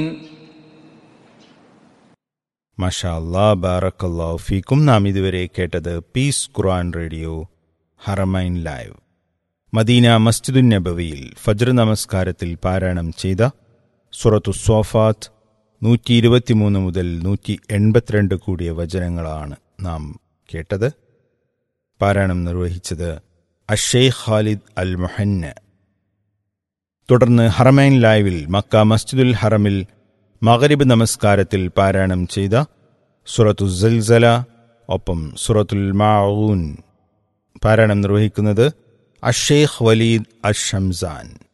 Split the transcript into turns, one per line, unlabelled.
മഷാ അല്ലാ ബാറക്കല്ലാ ഫീക്കും നാം ഇതുവരെ കേട്ടത് peace Quran radio Haramain live Madina മസ്ജിദുൻ നബവിയിൽ ഫജ്ർ നമസ്കാരത്തിൽ പാരായണം ചെയ്ത സുറത്തു സോഫാത്ത് നൂറ്റി ഇരുപത്തിമൂന്ന് മുതൽ നൂറ്റി എൺപത്തിരണ്ട് കൂടിയ വചനങ്ങളാണ് നാം കേട്ടത് പാരായണം നിർവഹിച്ചത് അഷെയ്ഖ് ഖാലിദ് അൽ മുഹന്ന തുടർന്ന് ഹറമൈൻ ലൈവിൽ മക്ക മസ്ജിദുൽ ഹറമിൽ മഗരിബ് നമസ്കാരത്തിൽ പാരായണം ചെയ്ത സുറത്തു സൽസല ഒപ്പം സുറത്തുൽ മാഊൻ പാരായണം നിർവഹിക്കുന്നത് അഷേഖ് വലീദ് അഷംസാൻ